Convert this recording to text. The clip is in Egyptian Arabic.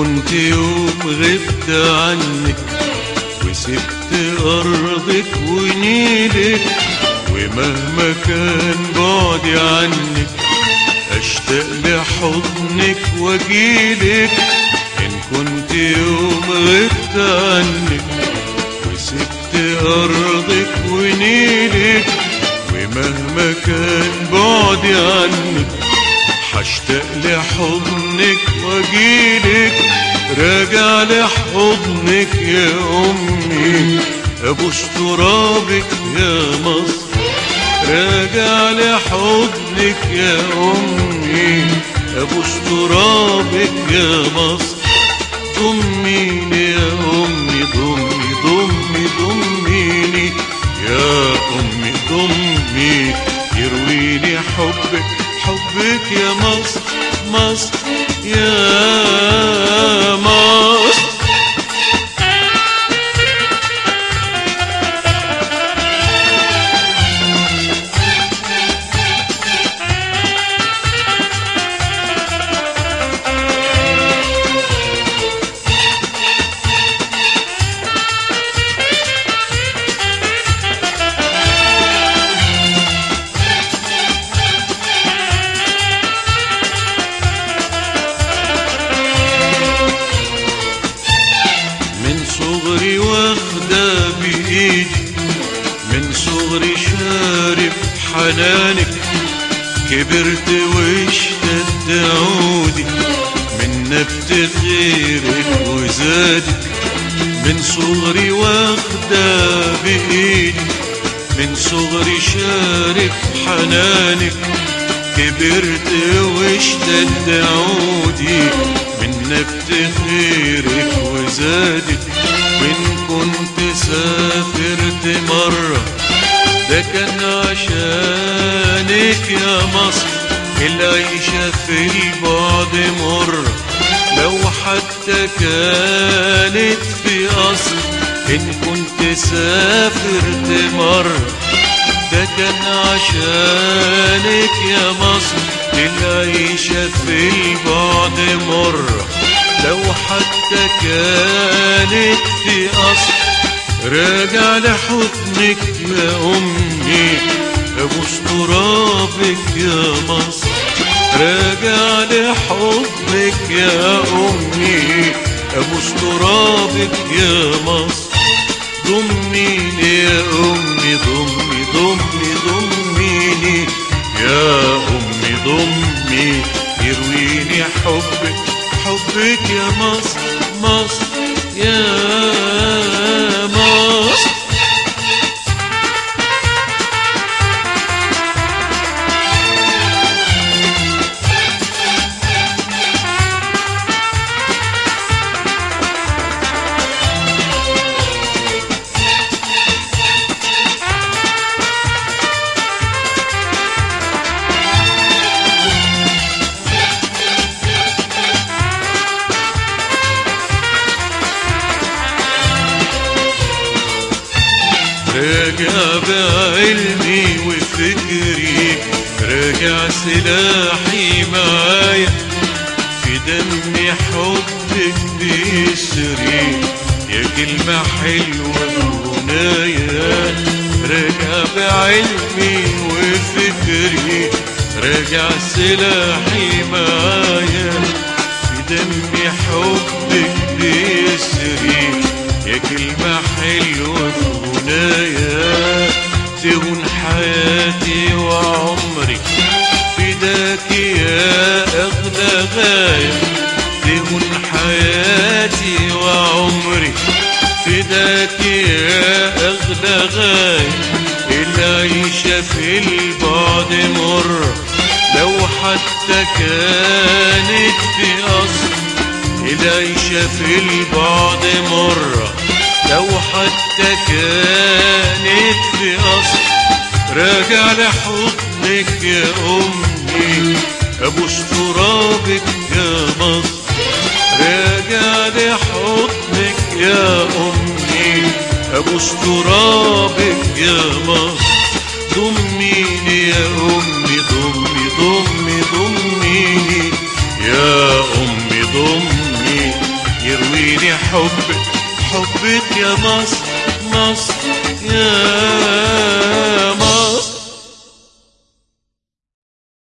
كنت يوم غبت عنك وسبت أرضك ونيلك ومهما كان بعدي عنك أشتاق لحضنك وأجيلك إن كنت يوم غبت عنك وسبت أرضك ونيلك ومهما كان بعدي عنك حشتاق لحضنك واجيلك راجع لحضنك يا امي ابوس ترابك يا مصر راجع لحضنك يا امي ابوس ترابك يا مصر ضميني يا امي ضمي ضمي ضميني يا امي ضمي يرويني حبك حبك يا مصر مصر يا مصر من صغري واخدة بإيدي من صغري شارب حنانك كبرت واشتد عودي من نبت خيرك وزادك من صغري واخدة بإيدي من صغري شارب حنانك كبرت واشتد عودي من نبت خيرك وزادك وإن كنت سافرت مرة ده كان عشانك يا مصر العيشة في البعد مرة لو حتى كانت في قصر إن كنت سافرت مرة ده كان عشانك يا مصر العيشة في البعد مرة لو حتى كانت في قصر راجع لحضنك يا أمي أبوس ترابك يا مصر راجع لحضنك يا أمي أبوس ترابك يا مصر ضميني يا أمي ضمي ضمي ضميني يا أمي ضمي يرويني حبك حبك يا مصر مصر يا مصر راجع بعلمي وفكري راجع سلاحي معايا في دمي حبك بيسري يا كلمة حلوة في غنايا راجع بعلمي وفكري راجع سلاحي معايا في دمي حبك بيسري يا كلمة حلوة في غنايا تهون حياتي وعمري فداك يا أغلى غاية تهون حياتي وعمري فداك يا أغلى غاية العيشة في البعد مرة لو حتى كانت في أصل العيشة في البعد مرة لو حتى كانت في أصل راجع لحضنك يا أمي أبوس ترابك يا مصر راجع لحضنك يا أمي أبوس ترابك يا مصر ضميني يا أمي ضمي ضمي ضميني يا أمي ضمي اديني حبك حبك يا مصر مصر يا